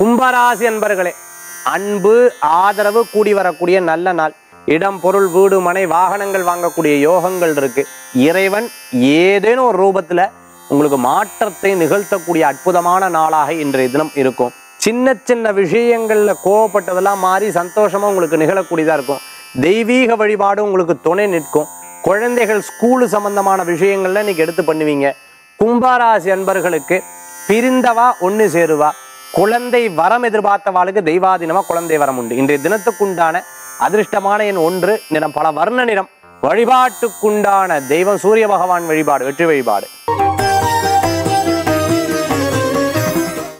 கும்பராசி அன்பர்களே அன்பு ஆதரவு கூடி வரக்கூடிய நல்ல நாள் இடம் பொருள் வீடு மனை வாகனங்கள் வாங்கக்கூடிய யோகங்கள் இருக்கு இறைவன் ஏதேனும் ஒரு ரூபத்துல உங்களுக்கு மாற்றத்தை நிகழ்த்தக்கூடிய அற்புதமான நாளாக இன்றைய தினம் இருக்கும் சின்ன சின்ன விஷயங்கள்ல கோவப்பட்டதெல்லாம் மாறி சந்தோஷமா உங்களுக்கு நிகழக்கூடியதா இருக்கும் தெய்வீக வழிபாடு உங்களுக்கு துணை நிற்கும் குழந்தைகள் ஸ்கூலு சம்பந்தமான விஷயங்கள்ல இன்னைக்கு எடுத்து பண்ணுவீங்க கும்பராசி அன்பர்களுக்கு பிரிந்தவா ஒன்று சேருவா குழந்தை வரம் எதிர்பார்த்தவாளுக்கு தெய்வாதீனமா குழந்தை வரம் உண்டு இன்றைய தினத்துக்குண்டான அதிர்ஷ்டமான எண் ஒன்று நிறம் பல வர்ண நிறம் வழிபாட்டுக்குண்டான தெய்வம் சூரிய பகவான் வழிபாடு வெற்றி வழிபாடு